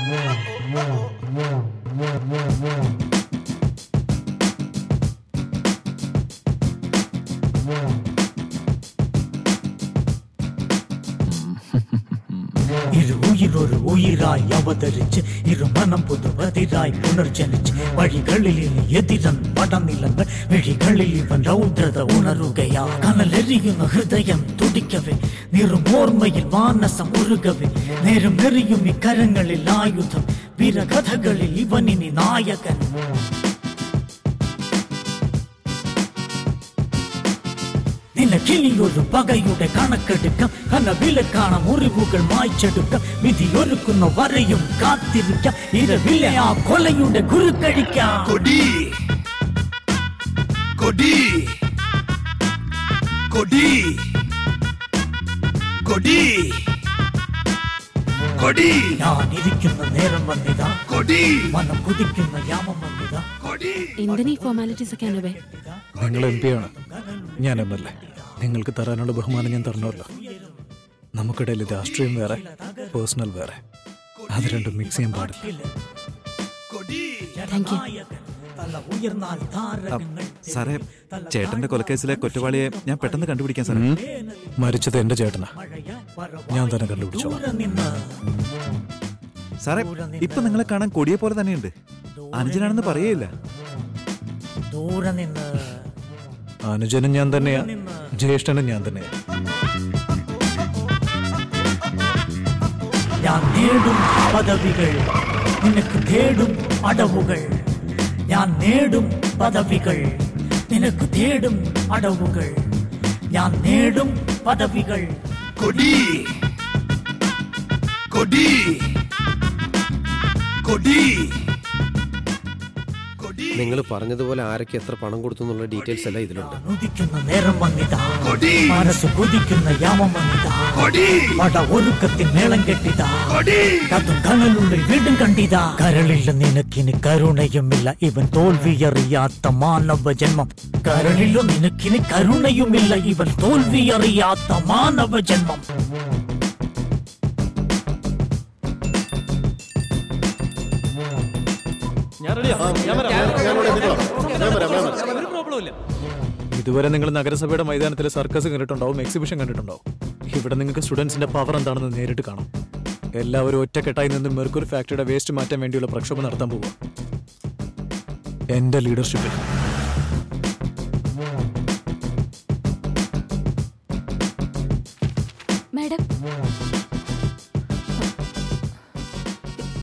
ഇരു ഉയിരൊരു ഉയിരായി അവതരിച്ച് ഇരുമനം പുതുവതിരായി പുനർജനിച്ച് വഴികളിൽ ഇനി എതിരൻ പടനിലങ്ങൾ വഴികളിൽ ഇവൻ രൗദ്രത ഉണരുകയാ കനലെറിയുന്ന ഹൃദയം തുടിക്കവേ നിറുമോർമ്മയിൽ മാനസം ഉരുകവേ നേരം നെറിയും ഇക്കരങ്ങളിൽ ആയുധം വീരകഥകളിൽ ഇവനിനി നായകൻ നിനക്കിനിയൊരു പകയുടെ കണക്കെടുക്കാം കനവിലക്കാണ മുറിവുകൾ മായ്ച്ചെടുക്കാം വിധിയൊരുക്കുന്ന വരെയും കാത്തിരിക്കാം ഇരവിലെ ആ കൊലയുടെ കുരുക്കഴിക്കാം കൊടി കൊടി കൊടി കൊടി കൊടി ഞാൻ ഇരിക്കുന്ന നേരം വന്നിതാ കൊടി മനം കുതിക്കുന്ന യാമം വന്നിതാ കൊടി എന്തിനാ ഈ ഫോർമാലിറ്റീസ് ഒക്കെ അനുവേ നിങ്ങൾ എം പി ആണ് ഞാൻ എം എൽ എ നിങ്ങൾക്ക് തരാനുള്ള ബഹുമാനം ഞാൻ തരണമല്ലോ നമുക്കിടയിൽ രാഷ്ട്രീയം വേറെ പേഴ്സണൽ വേറെ അത് രണ്ടും മിക്സ് ചെയ്യാൻ പാടില്ല കൊടി താങ്ക് യു തല ഉയർന്നാൽ താരകങ്ങൾ സാറേ ചേട്ടന്റെ കൊലക്കേസിലെ കുറ്റവാളിയെ ഞാൻ പെട്ടെന്ന് കണ്ടുപിടിക്കാൻ സാറേ ഉം. മരിച്ചത് എന്റെ ചേട്ടനാ ഞാൻ തന്നെ കണ്ടുപിടിച്ചോളാം ദൂരെ നിന്ന് സാറേ ഇപ്പൊ നിങ്ങളെ കാണാൻ കൊടിയെ പോലെ തന്നെയുണ്ട് അനുജനാണെന്ന് പറയേയില്ല ദൂരെ നിന്ന് അനുജനും ഞാൻ തന്നെയാ ജ്യേഷ്ഠനും ഞാൻ തന്നെയാ ഞാൻ നേടും പദവികൾ നിനക്ക് തേടും അടവുകൾ ഞാൻ നേടും പദവികൾ നിനക്ക് തേടും അടവുകൾ ഞാൻ നേടും പദവികൾ കൊടി കൊടി കൊടി കൊടി നിങ്ങൾ പറഞ്ഞതുപോലെ ആരൊക്കെ എത്ര പണം കൊടുത്തു എന്നുള്ള ഡീറ്റെയിൽസ് എല്ലാം ഇതിലുണ്ട് ഉദിക്കുന്ന നേരം വന്നിതാ കൊടി മനസ്സ് കുതിക്കുന്ന യാമം വന്നിതാ കൊടി പട ഒരുക്കത്തിൻ മേളം കെട്ടിതാ കൊടി കത്തും കനലുള്ളിൽ വീണ്ടും കണ്ടിതാ കരളില്ല നിനക്കിന് കരുണയുമില്ല ഇവൻ തോൽവിയറിയാത്ത മാനവ ജന്മം കരളിലോ നിനക്കിന് കരുണയുമില്ല ഇവൻ തോൽവിയറിയാത്ത മാനവ ജന്മം ഇതുവരെ നിങ്ങൾ നഗരസഭയുടെ മൈതാനത്തിൽ സർക്കസ് കണ്ടിട്ടുണ്ടാവും എക്സിബിഷൻ കണ്ടിട്ടുണ്ടാവും ഇവിടെ നിങ്ങൾക്ക് സ്റ്റുഡൻസിന്റെ പവർ എന്താണെന്ന് നേരിട്ട് കാണാം എല്ലാവരും ഒറ്റക്കെട്ടായി നിന്ന് മെർക്കുറി ഫാക്ടറിയുടെ വേസ്റ്റ് മാറ്റാൻ വേണ്ടിയുള്ള പ്രക്ഷോഭം നടത്താൻ പോവുക എന്റെ ലീഡർഷിപ്പിൽ